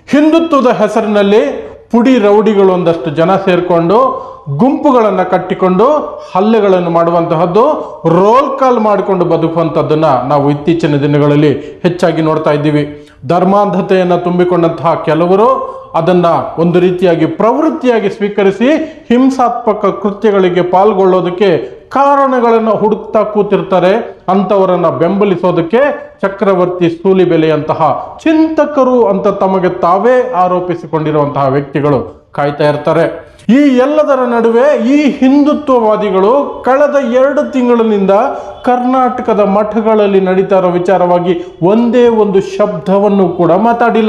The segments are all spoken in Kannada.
ಹಿಂದುತ್ವದ ಹೆಸರಿನಲ್ಲಿ ಪುಡಿ ರೌಡಿಗಳು ಒಂದಷ್ಟು ಜನ ಸೇರಿಕೊಂಡು ಗುಂಪುಗಳನ್ನು ಕಟ್ಟಿಕೊಂಡು ಹಲ್ಲೆಗಳನ್ನು ಮಾಡುವಂತಹದ್ದು ರೋಲ್ ಕಾಲ್ ಮಾಡಿಕೊಂಡು ಬದುಕುವಂಥದ್ದನ್ನ ನಾವು ಇತ್ತೀಚಿನ ದಿನಗಳಲ್ಲಿ ಹೆಚ್ಚಾಗಿ ನೋಡ್ತಾ ಇದ್ದೀವಿ ಧರ್ಮಾಂಧತೆಯನ್ನು ತುಂಬಿಕೊಂಡಂತಹ ಕೆಲವರು ಅದನ್ನ ಒಂದು ರೀತಿಯಾಗಿ ಪ್ರವೃತ್ತಿಯಾಗಿ ಸ್ವೀಕರಿಸಿ ಹಿಂಸಾತ್ಮಕ ಕೃತ್ಯಗಳಿಗೆ ಪಾಲ್ಗೊಳ್ಳೋದಕ್ಕೆ ಕಾರಣಗಳನ್ನು ಹುಡುಕ್ತಾ ಕೂತಿರ್ತಾರೆ ಅಂಥವರನ್ನ ಬೆಂಬಲಿಸೋದಕ್ಕೆ ಚಕ್ರವರ್ತಿ ಸೂಲಿಬೆಲೆಯಂತಹ ಚಿಂತಕರು ಅಂತ ತಮಗೆ ತಾವೇ ಆರೋಪಿಸಿಕೊಂಡಿರುವಂತಹ ವ್ಯಕ್ತಿಗಳು ಕಾಯ್ತಾ ಇರ್ತಾರೆ ಈ ಎಲ್ಲದರ ನಡುವೆ ಈ ಹಿಂದುತ್ವವಾದಿಗಳು ಕಳೆದ ಎರಡು ತಿಂಗಳಿನಿಂದ ಕರ್ನಾಟಕದ ಮಠಗಳಲ್ಲಿ ನಡೀತಾ ಇರೋ ವಿಚಾರವಾಗಿ ಒಂದೇ ಒಂದು ಶಬ್ದವನ್ನು ಕೂಡ ಮಾತಾಡಿಲ್ಲ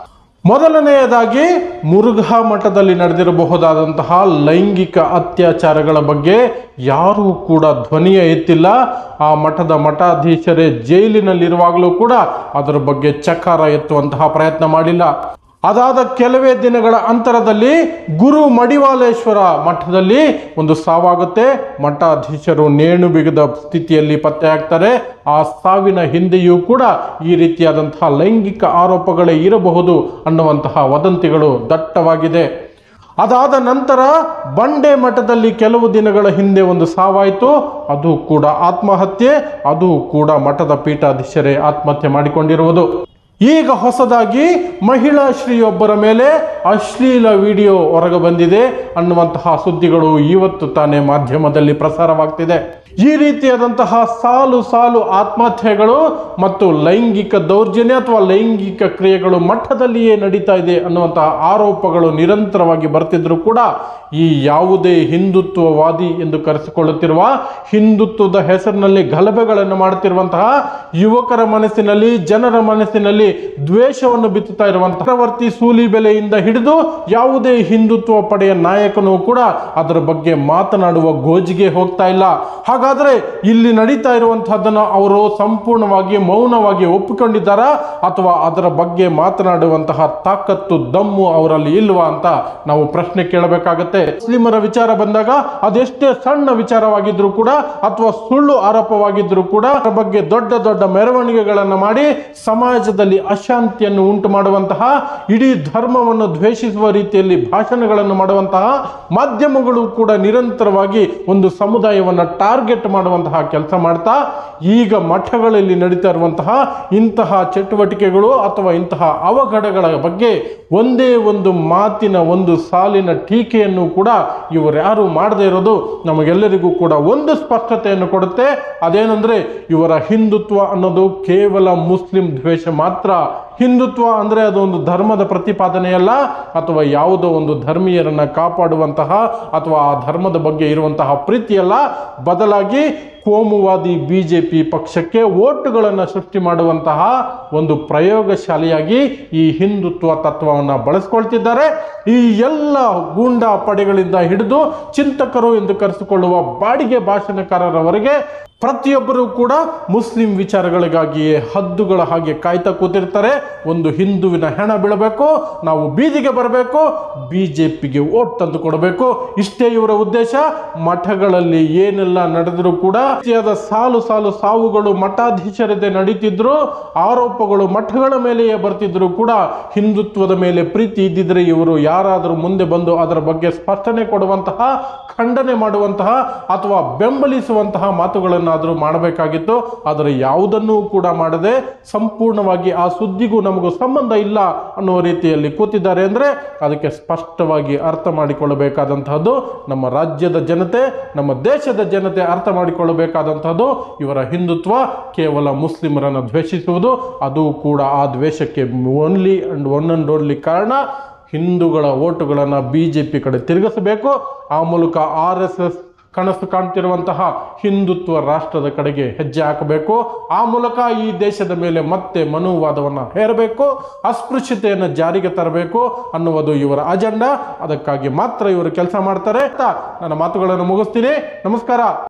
ಮೊದಲನೆಯದಾಗಿ ಮುರುಘಾ ಮಠದಲ್ಲಿ ನಡೆದಿರಬಹುದಾದಂತಹ ಲೈಂಗಿಕ ಅತ್ಯಾಚಾರಗಳ ಬಗ್ಗೆ ಯಾರೂ ಕೂಡ ಧ್ವನಿಯ ಎತ್ತಿಲ್ಲ ಆ ಮಠದ ಮಠಾಧೀಶರೇ ಜೈಲಿನಲ್ಲಿರುವಾಗಲೂ ಕೂಡ ಅದರ ಬಗ್ಗೆ ಚಕಾರ ಎತ್ತುವಂತಹ ಪ್ರಯತ್ನ ಮಾಡಿಲ್ಲ ಅದಾದ ಕೆಲವೇ ದಿನಗಳ ಅಂತರದಲ್ಲಿ ಗುರು ಮಡಿವಾಲೇಶ್ವರ ಮಠದಲ್ಲಿ ಒಂದು ಸಾವಾಗುತ್ತೆ ಮಠಾಧೀಶರು ನೇಣು ಬಿಗದ ಸ್ಥಿತಿಯಲ್ಲಿ ಪತ್ತೆಯಾಗ್ತಾರೆ ಆ ಸಾವಿನ ಹಿಂದೆಯೂ ಕೂಡ ಈ ರೀತಿಯಾದಂತಹ ಲೈಂಗಿಕ ಆರೋಪಗಳೇ ಇರಬಹುದು ಅನ್ನುವಂತಹ ವದಂತಿಗಳು ದಟ್ಟವಾಗಿದೆ ಅದಾದ ನಂತರ ಬಂಡೆ ಮಠದಲ್ಲಿ ಕೆಲವು ದಿನಗಳ ಹಿಂದೆ ಒಂದು ಸಾವಾಯಿತು ಅದು ಕೂಡ ಆತ್ಮಹತ್ಯೆ ಅದು ಕೂಡ ಮಠದ ಪೀಠಾಧೀಶರೇ ಆತ್ಮಹತ್ಯೆ ಮಾಡಿಕೊಂಡಿರುವುದು ಈಗ ಹೊಸದಾಗಿ ಮಹಿಳಾ ಶ್ರೀಯೊಬ್ಬರ ಮೇಲೆ ಅಶ್ಲೀಲ ವಿಡಿಯೋ ಹೊರಗೆ ಬಂದಿದೆ ಅನ್ನುವಂತಹ ಸುದ್ದಿಗಳು ಇವತ್ತು ತಾನೇ ಮಾಧ್ಯಮದಲ್ಲಿ ಪ್ರಸಾರವಾಗ್ತಿದೆ ಈ ರೀತಿಯಾದಂತಹ ಸಾಲು ಸಾಲು ಆತ್ಮಹತ್ಯೆಗಳು ಮತ್ತು ಲೈಂಗಿಕ ದೌರ್ಜನ್ಯ ಅಥವಾ ಲೈಂಗಿಕ ಕ್ರಿಯೆಗಳು ಮಠದಲ್ಲಿಯೇ ನಡೀತಾ ಇದೆ ಅನ್ನುವಂತಹ ಆರೋಪಗಳು ನಿರಂತರವಾಗಿ ಬರ್ತಿದ್ರು ಕೂಡ ಈ ಯಾವುದೇ ಹಿಂದುತ್ವವಾದಿ ಎಂದು ಕರೆಸಿಕೊಳ್ಳುತ್ತಿರುವ ಹಿಂದುತ್ವದ ಹೆಸರಿನಲ್ಲಿ ಗಲಭೆಗಳನ್ನು ಮಾಡುತ್ತಿರುವಂತಹ ಯುವಕರ ಮನಸ್ಸಿನಲ್ಲಿ ಜನರ ಮನಸ್ಸಿನಲ್ಲಿ ದ್ವೇಷವನ್ನು ಬಿತ್ತುತ್ತಾ ಇರುವಂತಹ ಚಕ್ರವರ್ತಿ ಸೂಲಿ ಬೆಲೆಯಿಂದ ಹಿಡಿದು ಯಾವುದೇ ಹಿಂದುತ್ವ ಪಡೆಯ ನಾಯಕನು ಕೂಡ ಅದರ ಬಗ್ಗೆ ಮಾತನಾಡುವ ಗೋಜಿಗೆ ಹೋಗ್ತಾ ಇಲ್ಲ ಹಾಗಾದ್ರೆ ಇಲ್ಲಿ ನಡೀತಾ ಇರುವಂತಹದ್ದನ್ನು ಅವರು ಸಂಪೂರ್ಣವಾಗಿ ಮೌನವಾಗಿ ಒಪ್ಪಿಕೊಂಡಿದ್ದಾರಾ ಅಥವಾ ಅದರ ಬಗ್ಗೆ ಮಾತನಾಡುವಂತಹ ತಾಕತ್ತು ದಮ್ಮು ಅವರಲ್ಲಿ ಇಲ್ವಾ ಅಂತ ನಾವು ಪ್ರಶ್ನೆ ಕೇಳಬೇಕಾಗತ್ತೆ ಮುಸ್ಲಿಮರ ವಿಚಾರ ಬಂದಾಗ ಅದೆಷ್ಟೇ ಸಣ್ಣ ವಿಚಾರವಾಗಿದ್ರು ಕೂಡ ಅಥವಾ ಸುಳ್ಳು ಆರೋಪವಾಗಿದ್ರು ಕೂಡ ಅದರ ಬಗ್ಗೆ ದೊಡ್ಡ ದೊಡ್ಡ ಮೆರವಣಿಗೆಗಳನ್ನು ಮಾಡಿ ಸಮಾಜದಲ್ಲಿ ಅಶಾಂತಿಯನ್ನು ಉಂಟು ಮಾಡುವಂತಹ ಇಡೀ ಧರ್ಮವನ್ನು ದ್ವೇಷಿಸುವ ರೀತಿಯಲ್ಲಿ ಭಾಷಣಗಳನ್ನು ಮಾಡುವಂತಹ ಮಾಧ್ಯಮಗಳು ಕೂಡ ನಿರಂತರವಾಗಿ ಒಂದು ಸಮುದಾಯವನ್ನು ಟಾರ್ಗೆಟ್ ಮಾಡುವಂತಹ ಕೆಲಸ ಮಾಡ್ತಾ ಈಗ ಮಠಗಳಲ್ಲಿ ನಡೀತಾ ಇರುವಂತಹ ಇಂತಹ ಚಟುವಟಿಕೆಗಳು ಅಥವಾ ಇಂತಹ ಅವಘಡಗಳ ಬಗ್ಗೆ ಒಂದೇ ಒಂದು ಮಾತಿನ ಒಂದು ಸಾಲಿನ ಟೀಕೆಯನ್ನು ಕೂಡ ಇವರು ಯಾರು ಮಾಡದೇ ಇರೋದು ನಮಗೆಲ್ಲರಿಗೂ ಕೂಡ ಒಂದು ಸ್ಪಷ್ಟತೆಯನ್ನು ಕೊಡುತ್ತೆ ಅದೇನೆಂದ್ರೆ ಇವರ ಹಿಂದುತ್ವ ಅನ್ನೋದು ಕೇವಲ ಮುಸ್ಲಿಂ ದ್ವೇಷ ಮಾತ್ರ ಹಿಂದುತ್ವ ಅಂದರೆ ಅದು ಒಂದು ಧರ್ಮದ ಪ್ರತಿಪಾದನೆಯಲ್ಲ ಅಥವಾ ಯಾವುದೋ ಒಂದು ಧರ್ಮೀಯರನ್ನ ಕಾಪಾಡುವಂತಹ ಅಥವಾ ಆ ಧರ್ಮದ ಬಗ್ಗೆ ಇರುವಂತಹ ಪ್ರೀತಿಯಲ್ಲ ಬದಲಾಗಿ ಕೋಮುವಾದಿ ಬಿ ಜೆ ಪಿ ಪಕ್ಷಕ್ಕೆ ಓಟುಗಳನ್ನು ಸೃಷ್ಟಿ ಮಾಡುವಂತಹ ಒಂದು ಪ್ರಯೋಗಶಾಲೆಯಾಗಿ ಈ ಹಿಂದುತ್ವ ತತ್ವವನ್ನು ಬಳಸ್ಕೊಳ್ತಿದ್ದಾರೆ ಈ ಎಲ್ಲ ಗೂಂಡಾ ಪಡೆಗಳಿಂದ ಹಿಡಿದು ಚಿಂತಕರು ಎಂದು ಕರೆಸಿಕೊಳ್ಳುವ ಬಾಡಿಗೆ ಭಾಷಣಕಾರರವರೆಗೆ ಪ್ರತಿಯೊಬ್ಬರೂ ಕೂಡ ಮುಸ್ಲಿಂ ವಿಚಾರಗಳಿಗಾಗಿಯೇ ಹದ್ದುಗಳ ಹಾಗೆ ಕಾಯ್ತಾ ಕೂತಿರ್ತಾರೆ ಒಂದು ಹಿಂದುವಿನ ಹೆಣ ಬೀಳಬೇಕು ನಾವು ಬೀದಿಗೆ ಬರಬೇಕು ಬಿ ಜೆ ಪಿಗೆ ಓಟ್ ತಂದು ಕೊಡಬೇಕು ಇಷ್ಟೇ ಇವರ ಉದ್ದೇಶ ಮಠಗಳಲ್ಲಿ ಏನೆಲ್ಲ ನಡೆದರೂ ಕೂಡ ರೀತಿಯಾದ ಸಾಲು ಸಾಲು ಸಾವುಗಳು ಮಠಾಧೀಶರದೆ ನಡೀತಿದ್ರು ಆರೋಪಗಳು ಮಠಗಳ ಮೇಲೆಯೇ ಬರ್ತಿದ್ರು ಕೂಡ ಹಿಂದುತ್ವದ ಮೇಲೆ ಪ್ರೀತಿ ಇದ್ದಿದ್ರೆ ಇವರು ಯಾರಾದರೂ ಮುಂದೆ ಬಂದು ಅದರ ಬಗ್ಗೆ ಸ್ಪಷ್ಟನೆ ಕೊಡುವಂತಹ ಖಂಡನೆ ಮಾಡುವಂತಹ ಅಥವಾ ಬೆಂಬಲಿಸುವಂತಹ ಮಾತುಗಳನ್ನಾದರೂ ಮಾಡಬೇಕಾಗಿತ್ತು ಆದರೆ ಯಾವುದನ್ನೂ ಕೂಡ ಮಾಡದೆ ಸಂಪೂರ್ಣವಾಗಿ ಆ ಸುದ್ದಿಗೂ ನಮಗೂ ಸಂಬಂಧ ಇಲ್ಲ ಅನ್ನುವ ರೀತಿಯಲ್ಲಿ ಕೂತಿದ್ದಾರೆ ಅಂದರೆ ಅದಕ್ಕೆ ಸ್ಪಷ್ಟವಾಗಿ ಅರ್ಥ ಮಾಡಿಕೊಳ್ಳಬೇಕಾದಂತಹದ್ದು ನಮ್ಮ ರಾಜ್ಯದ ಜನತೆ ನಮ್ಮ ದೇಶದ ಜನತೆ ಅರ್ಥ ಮಾಡಿಕೊಳ್ಳಬೇಕಾದಂತಹದ್ದು ಇವರ ಹಿಂದುತ್ವ ಕೇವಲ ಮುಸ್ಲಿಮರನ್ನು ದ್ವೇಷಿಸುವುದು ಅದು ಕೂಡ ಆ ದ್ವೇಷಕ್ಕೆ only and one and only ಕಾರಣ ಹಿಂದೂಗಳ ಓಟುಗಳನ್ನು ಬಿ ಜೆ ಪಿ ಕಡೆ ತಿರುಗಿಸಬೇಕು ಆ ಮೂಲಕ ಆರ್ ಎಸ್ ಎಸ್ ಕನಸು ಕಾಣ್ತಿರುವಂತಹ ಹಿಂದುತ್ವ ರಾಷ್ಟ್ರದ ಕಡೆಗೆ ಹೆಜ್ಜೆ ಹಾಕಬೇಕು ಆ ಮೂಲಕ ಈ ದೇಶದ ಮೇಲೆ ಮತ್ತೆ ಮನುವಾದವನ್ನು ಹೇರಬೇಕು ಅಸ್ಪೃಶ್ಯತೆಯನ್ನು ಜಾರಿಗೆ ತರಬೇಕು ಅನ್ನುವುದು ಇವರ ಅಜೆಂಡಾ ಅದಕ್ಕಾಗಿ ಮಾತ್ರ ಇವರು ಕೆಲಸ ಮಾಡ್ತಾರೆ ಅಂತ ನನ್ನ ಮಾತುಗಳನ್ನು ಮುಗಿಸ್ತೀನಿ ನಮಸ್ಕಾರ